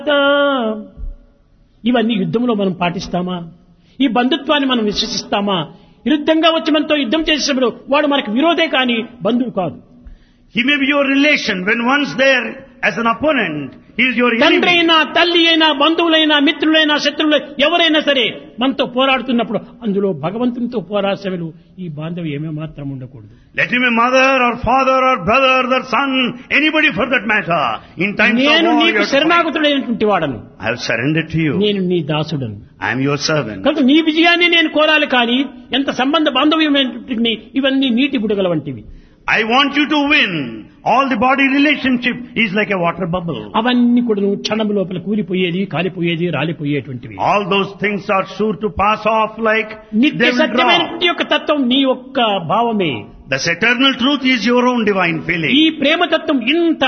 ఇవన్నీ యుద్ధంలో మనం పాటిస్తామా ఈ బంధుత్వాన్ని మనం విశ్వసిస్తామా విరుద్ధంగా వచ్చి మనతో యుద్ధం చేసేటప్పుడు వాడు మనకు విరోధే కానీ బంధువు కాదు He may be your relation when once there as an opponent, he is your తండ్రి enemy. అయినా తల్లి అయినా బంధువులైనా మిత్రులైనా శత్రువులు ఎవరైనా సరే మనతో పోరాడుతున్నప్పుడు అందులో భగవంతునితో పోరాసేవలు ఈ బాంధవ్యం ఏమాత్రం ఉండకూడదు Let him be mother or father or brother or son, anybody for that matter. In times of నేను war, you నీకు have to fight. శరణాగతుడైనటువంటి వాడను I have surrendered to you. నేను నీ దాసుడను I am your servant. కనుక నీ విజయాన్ని నేను కోరాలి కానీ ఎంత సంబంధ బాంధవ్యమైనటువంటి ఇవన్నీ నీటి బుడగల వంటివి I want you to win. All the body relationship is like a water bubble. అవన్నీ కూడా క్షణము లోపల కూలిపోయేది కాలిపోయేది రాలిపోయేటువంటివి All those things are sure to pass off like నిత్య they will drop. సత్యమైనటువంటి యొక్క తత్వం నీ యొక్క భావమే This eternal truth is your own divine feeling. ఈ ప్రేమతత్వం ఇంత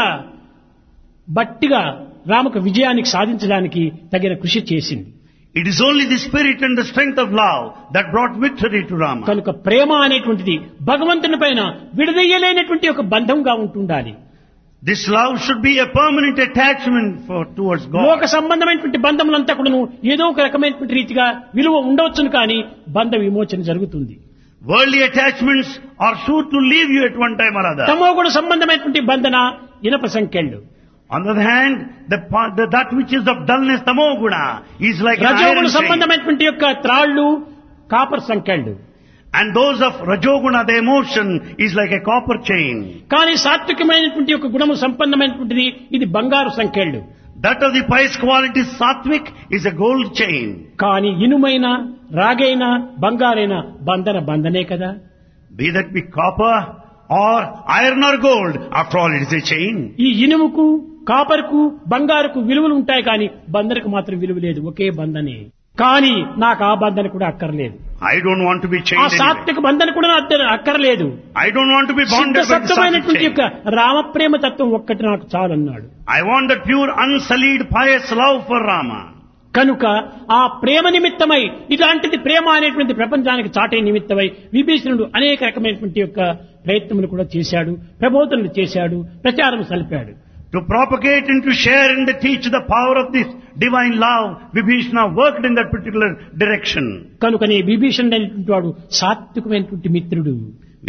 బట్టిగా రామకు విజయానికి సాధించడానికి తగిన కృషి చేసింది It is only the spirit and the strength of love that brought victory to Rama. కనుక ప్రేమ అనేటువంటిది భగవంతుని పైన విడదీయలేనటువంటి ఒక బంధంగా ఉంటుండాలి This love should be a permanent attachment for towards లోక God. సంబంధమైనటువంటి బంధములంతా కూడాను ఏదో ఒక రకమైనటువంటి రీతిగా విలువ ఉండవచ్చును కానీ బంధ విమోచన జరుగుతుంది Worldly attachments are sure to leave you at one time or other. తమో గుణ సంబంధమైనటువంటి బంధన ఇనప సంఖ్యలు On the other hand, the, pa- the that which is of dullness, tamoguna, is like an రజోగుణ iron chain. సంబంధమైనటువంటి యొక్క త్రాళ్ళు కాపర్ సంఖ్యలు And those of Rajoguna, the emotion, is like a copper chain. కానీ సాత్వికమైనటువంటి యొక్క గుణము సంపన్నమైనటువంటిది ఇది బంగారు సంఖ్యలు That of the pious quality, sattvic, is a gold chain. కానీ ఇనుమైన రాగైన బంగారైన బంధన బంధనే కదా Be that be copper or iron or gold, after all it is a chain. ఈ ఇనుముకు కాపర్కు బంగారుకు విలువలు ఉంటాయి కానీ బంధనకు మాత్రం విలువ లేదు ఒకే బంధనే కానీ నాకు ఆ బంధన కూడా అక్కర్లేదు I don't want to be ఆ chained anyway. సాత్విక బంధన కూడా నాకు అక్కర్లేదు I don't want to be సిద్ధ bonded by the sattvic సత్వమైనటువంటి chain. యొక్క రామప్రేమ తత్వం ఒక్కటి నాకు చాలన్నాడు I want that pure, unsullied, pious love for Rama. కనుక ఆ ప్రేమ నిమిత్తమై ఇలాంటిది ప్రేమ అనేటువంటి ప్రపంచానికి చాటే నిమిత్తమై విభీషణుడు అనేక రకమైనటువంటి యొక్క ప్రయత్నములు కూడా చేశాడు ప్రబోధనలు చేశాడు ప్రచారం సలిపాడు To propagate and to share and to teach the power of this divine love, Vibhishana worked in that particular direction. కనుకనే విభీషణుడు అనేటువంటి వాడు సాత్వికమైనటువంటి మిత్రుడు